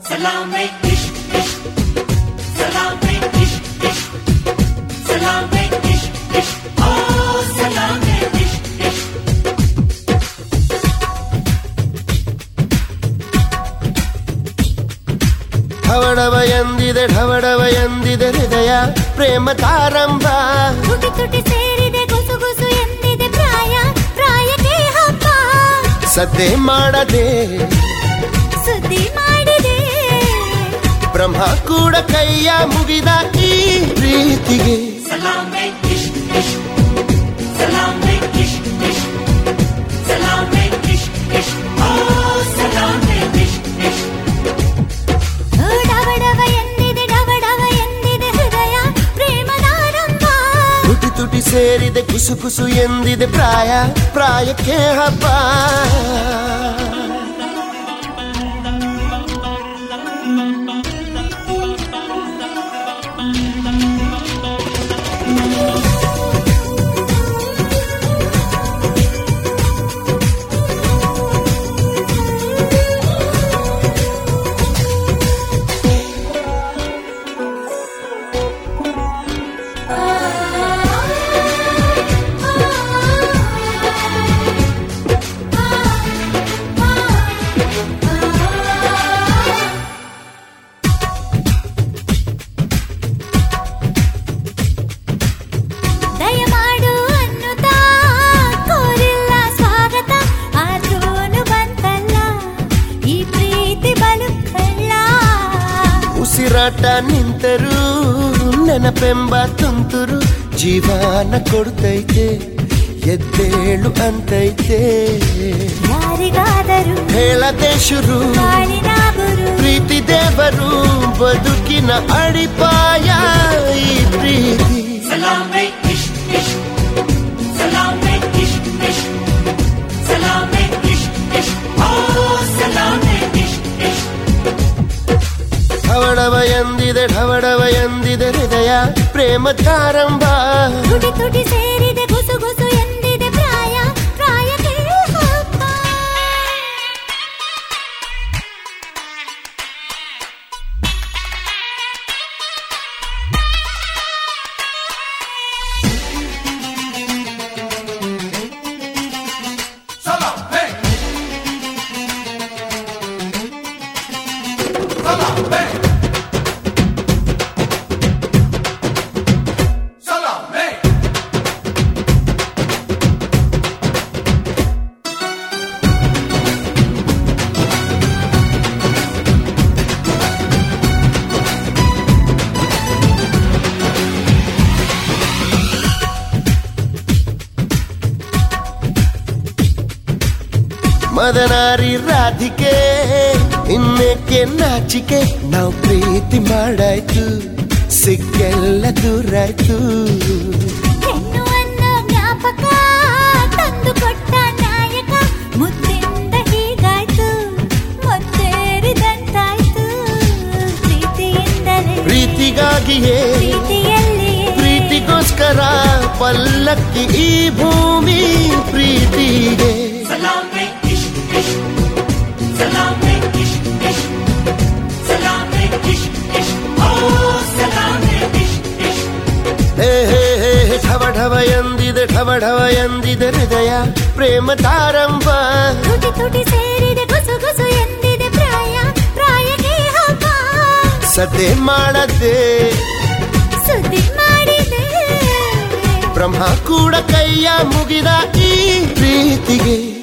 Salame, ish, ish. Salame, ish, ish. Salame, ish, ish. Oh, salame, ish, ish. ಢವಡವ ಎಂದಿದೆ ಢವಡವ ಎಂದಿದೆ ಹೃದಯ ಪ್ರೇಮ ತಾರಂಭ ತುಟಿ ತುಟಿ ಸೇರಿದೆ ಗುಸು ಗುಸು ಎಂದಿದೆ ಪ್ರಾಯ ಪ್ರಾಯಕ್ಕೆ ಹಬ್ಬ ಸದ್ದೆ ಮಾಡದೆ ಸುದ್ದಿ ಮಾಡಿದೆ ಬ್ರಹ್ಮ ಕೂಡ ಕೈಯ ಮುಗಿದ ಈ ಪ್ರೀತಿಗೆ Salame, ish, ish. Salame, ish, ish. Salame, ish, ish. Oh, salame, ish, ish. ಓ ಡವಡವ ಎಂದಿದೆ ಡವಡವ ಎಂದಿದೆ ಹೃದಯ ಪ್ರೇಮದಾರಂಭ ತುಟಿ ತುಟಿ ಸೇರಿದೆ ಕುಸು ಕುಸು ಎಂದಿದೆ ಪ್ರಾಯ ಪ್ರಾಯಕ್ಕೆ ಹಬ್ಬ ದಯಮಾಡು ಅನ್ನುತ್ತಾ ಕೋರಿಲ್ಲ ಸ್ವಾಗತ ಆದ್ರೂನು ಬಂತಲ್ಲ ಈ ಪ್ರೀತಿ ಬಲು ಕಳ್ಳ ಉಸಿರಾಟ ನಿಂತರೂ ನೆನಪೆಂಬ ತುಂತುರು ಜೀವನ ಕೊಡ್ತೈತೆ ಎದ್ದೇಳು ಅಂತೈತೆ ಯಾರಿಗಾದರೂ ಹೇಳದೆ ಶುರು ಬಾಳಿನ ಗುರು ಪ್ರೀತಿ ದೇವರು ಬದುಕಿನ ಅಡಿಪಾಯ ಈ ಪ್ರೀತಿ Salame, ish, ish. Salame, ish, ish. Salame, ish, ish. Oh, salame, ish, ish. ಢವಡವ ಎಂದಿದೆ ಢವಡವ ಎಂದಿದೆ ಹೃದಯ ಪ್ರೇಮ ತಾರಂಭ ತುಟಿ ತುಟಿ ಸೇರಿದೆ ಗುಸು ಗುಸು ಎಂದಿದೆ ಪ್ರಾಯ ಪ್ರಾಯಕ್ಕೆ ಹಬ್ಬ ಮದನಾರಿ ರಾಧಿಕೆ ಇನ್ನೇಕೆ ನಾಚಿಕೆ ನಾವು ಪ್ರೀತಿ ಮಾಡಾಯ್ತು ಸಿಕ್ಕೆಲ್ಲ ದೂರಾಯ್ತು ಹೆಣ್ಣು ಅನ್ನೋ ಜ್ಞಾಪಕ ತಂದು ಕೊಟ್ಟ ನಾಯಕ ಮುದ್ದಿಂದ ಹೀಗಾಯ್ತು ಮೊತ್ತೇರಿದಂತಾಯ್ತು ಪ್ರೀತಿಯಿಂದಲೇ ಪ್ರೀತಿಗಾಗಿಯೇ ಪ್ರೀತಿಯಲ್ಲಿ ಪ್ರೀತಿಗೋಸ್ಕರ ಪಲ್ಲಕ್ಕಿ ಈ ಭೂಮಿ ಪ್ರೀತಿಗೆ Salame, ish, ish. Salame, ish, ish. Salame, ish, ish. Oh, salame, ish, ish. ಹೇ ಹೇ ಹೇ ಹೇ, ಢವ ಢವ ಎಂದಿದೆ ಢವ ಢವ ಎಂದಿದೆ ಹೃದಯ ಪ್ರೇಮ ತಾರಂಭ ತುಟಿ ತುಟಿ ಸೇರಿದೆ ಗುಸು ಗುಸು ಎಂದಿದೆ ಪ್ರಾಯ ಪ್ರಾಯಕ್ಕೆ ಹಬ್ಬ ಸದ್ದೆ ಮಾಡದೆ ಸುದ್ದಿ ಮಾಡಿದೆ ಬ್ರಹ್ಮ ಕೂಡ ಕೈಯ ಮುಗಿದ ಈ ಪ್ರೀತಿಗೆ